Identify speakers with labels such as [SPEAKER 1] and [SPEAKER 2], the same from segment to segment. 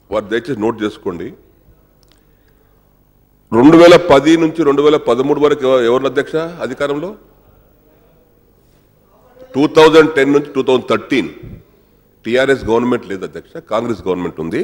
[SPEAKER 1] వారు దయచేసి నోట్ చేసుకోండి రెండు వేల పది నుంచి రెండు వేల పదమూడు వరకు ఎవ- ఎవరు అధ్యక్ష అధికారంలో టూ థౌజండ్ టెన్ నుంచి two thousand thirteen TRS government లేదు అధ్యక్ష కాంగ్రెస్ గవర్నమెంట్ ఉంది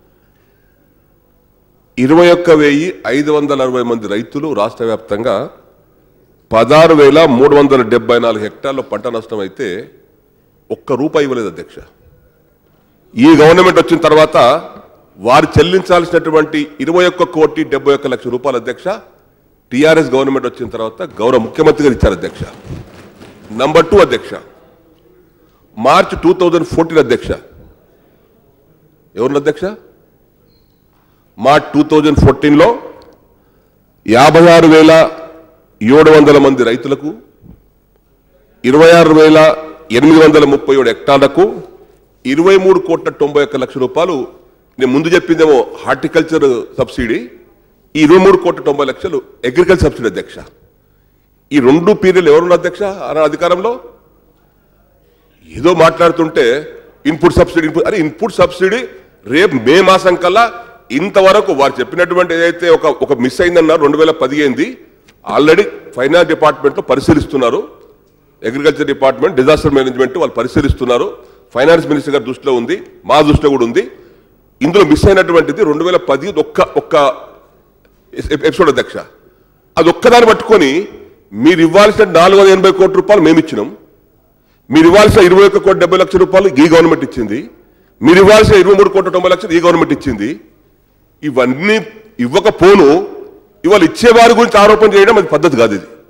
[SPEAKER 1] ఇరవై ఒక్క వెయ్యి ఐదు వందల అరవై మంది రైతులు రాష్ట్ర వ్యాప్తంగా పదహారు వేల మూడు వందల డెబ్బై నాలుగు హెక్టార్ల పంట నష్టం అయితే ఒక్క రూపాయి ఇవ్వలేదు అధ్యక్ష ఈ గవర్నమెంట్ వచ్చిన తర్వాత వారు చెల్లించాల్సినటువంటి ఇరవై ఒక్క కోటి డెబ్బై ఒక్క లక్షల రూపాయల అధ్యక్ష టిఆర్ఎస్ గవర్నమెంట్ వచ్చిన తర్వాత గౌరవ ముఖ్యమంత్రి గారు ఇచ్చారు అధ్యక్ష నంబర్ టూ అధ్యక్ష మార్చ్ టూ థౌజండ్ ఫోర్టీన్ అధ్యక్ష ఎవరిని అధ్యక్ష మార్చ్ టూ థౌజండ్ ఫోర్టీన్లో యాభై ఆరు వేల ఏడు వందల మంది రైతులకు ఇరవై ఆరు వేల ఎనిమిది వందల ముప్పై ఏడు హెక్టార్లకు ఇరవై మూడు కోట్ల తొంభై ఒక్క లక్షల రూపాయలు నేను ముందు చెప్పిందేమో హార్టికల్చర్ సబ్సిడీ ఈ ఇరవై మూడు కోట్ల తొంభై లక్షలు అగ్రికల్చర్ సబ్సిడీ అధ్యక్ష ఈ రెండు పీరియడ్లు ఎవరున్నారు అధ్యక్ష ఆ అధికారంలో ఏదో మాట్లాడుతుంటే ఇన్పుట్ సబ్సిడీ ఇన్పుట్ అరే ఇన్పుట్ సబ్సిడీ రేపు మే మాసం కల్లా ఇంతవరకు వారు చెప్పినటువంటి ఏదైతే ఒక ఒక మిస్ అయిందన్నారు రెండు వేల పదిహేనుది ఆల్రెడీ ఫైనాన్స్ డిపార్ట్మెంట్లో పరిశీలిస్తున్నారు అగ్రికల్చర్ డిపార్ట్మెంట్ డిజాస్టర్ మేనేజ్మెంట్ వాళ్ళు పరిశీలిస్తున్నారు ఫైనాన్స్ మినిస్టర్ గారి దృష్టిలో ఉంది మా దృష్టిలో కూడా ఉంది ఇందులో మిస్ అయినటువంటిది రెండు వేల పది ఒక్క ఒక్క ఎపిసోడ్ అధ్యక్ష అది ఒక్కదాన్ని పట్టుకొని మీరు ఇవ్వాల్సిన నాలుగు వందల ఎనభై కోట్ల రూపాయలు మేము ఇచ్చినాం మీరు ఇవ్వాల్సిన ఇరవై ఒక్క కోటి డెబ్బై లక్షల రూపాయలు ఈ గవర్నమెంట్ ఇచ్చింది మీరు ఇవ్వాల్సిన ఇరవై మూడు కోట్ల తొంభై లక్షలు ఈ గవర్నమెంట్ ఇచ్చింది ఇవన్నీ ఇవ్వకపోను ఇవాళ ఇచ్చేవారి గురించి ఆరోపణ చేయడం అది పద్ధతి కాదు ఇది